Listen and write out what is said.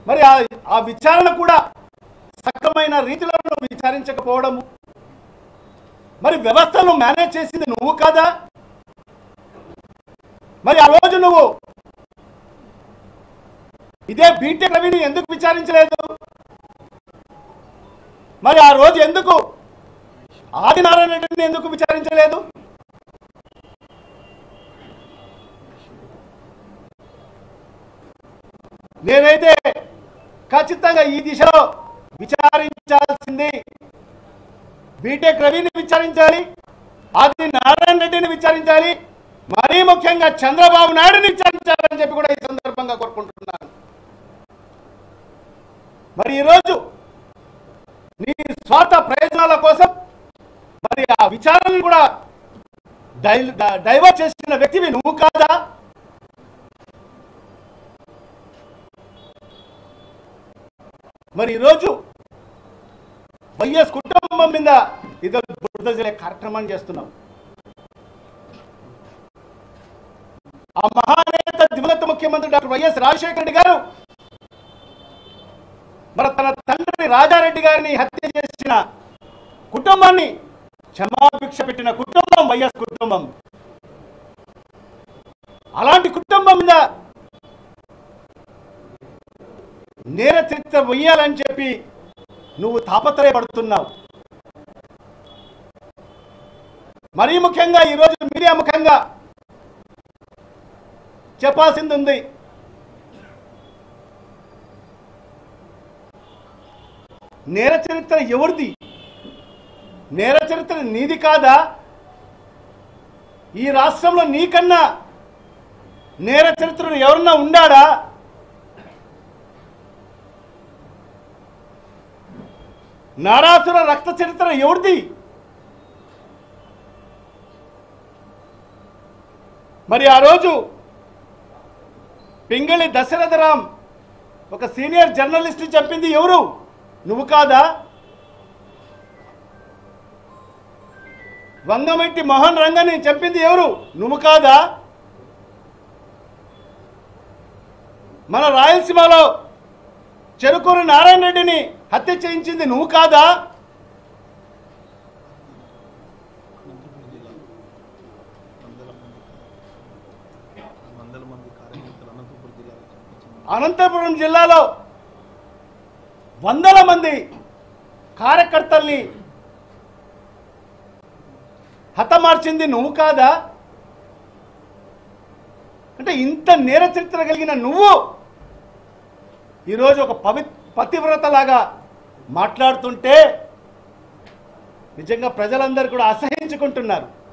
మరి ఆ ఆ విచారణ కూడా సక్రమైన రీతిలో నువ్వు విచారించకపోవడము మరి వ్యవస్థను మేనేజ్ చేసింది నువ్వు కాదా మరి ఆ రోజు నువ్వు ఇదే బీటెక్ రవిని ఎందుకు విచారించలేదు మరి ఆ రోజు ఎందుకు ఆదినారాయణ రెడ్డిని ఎందుకు విచారించలేదు నేనైతే ఖచ్చితంగా ఈ దిశలో విచారించాల్సింది బీటెక్ రవిని విచారించాలి ఆది నారాయణ రెడ్డిని విచారించాలి మరీ ముఖ్యంగా చంద్రబాబు నాయుడుని విచారించాలని చెప్పి కూడా ఈ సందర్భంగా కోరుకుంటున్నాను మరి ఈరోజు నీ స్వార్థ ప్రయోజనాల కోసం మరి ఆ విచారణను కూడా డై డైవర్ట్ చేసిన వ్యక్తివి నువ్వు కాదా మరి ఈరోజు వైఎస్ కుటుంబం మీద ఇద్దరు బురద జల్లే కార్యక్రమం చేస్తున్నాం ఆ మహానేత దివంగత ముఖ్యమంత్రి డాక్టర్ వైఎస్ రాజశేఖర రెడ్డి గారు మరి తన తండ్రి రాజారెడ్డి గారిని హత్య చేసిన కుటుంబాన్ని క్షమాభిక్ష పెట్టిన కుటుంబం వైఎస్ కుటుంబం అలాంటి కుటుంబం మీద నేర చరిత్ర వెయ్యాలని చెప్పి నువ్వు తాపత్రయపడుతున్నావు మరీ ముఖ్యంగా ఈరోజు మీడియా ముఖంగా చెప్పాల్సింది ఉంది నేర చరిత్ర ఎవరిది నేర చరిత్ర నీది కాదా ఈ రాష్ట్రంలో నీకన్నా నేర చరిత్రను ఎవరన్నా ఉండాడా నారాసుర రక్త చరిత్ర ఎవరిది మరి ఆ రోజు పింగళి దశరథరాం ఒక సీనియర్ జర్నలిస్ట్ చెప్పింది ఎవరు నువ్వు కాదా వంగమెట్టి మోహన్ రంగని చెప్పింది ఎవరు నువ్వు కాదా మన రాయలసీమలో చెరుకూరు నారాయణ రెడ్డిని హత్య చేయించింది నువ్వు కాదా వందల మంది కార్యకర్తలు అనంతపురం జిల్లాలో చంపించింది అనంతపురం జిల్లాలో వందల మంది కార్యకర్తల్ని హతమార్చింది నువ్వు కాదా అంటే ఇంత నేర చరిత్ర కలిగిన నువ్వు ఈరోజు ఒక పవి పతివ్రతలాగా మాట్లాడుతుంటే నిజంగా ప్రజలందరూ కూడా అసహించుకుంటున్నారు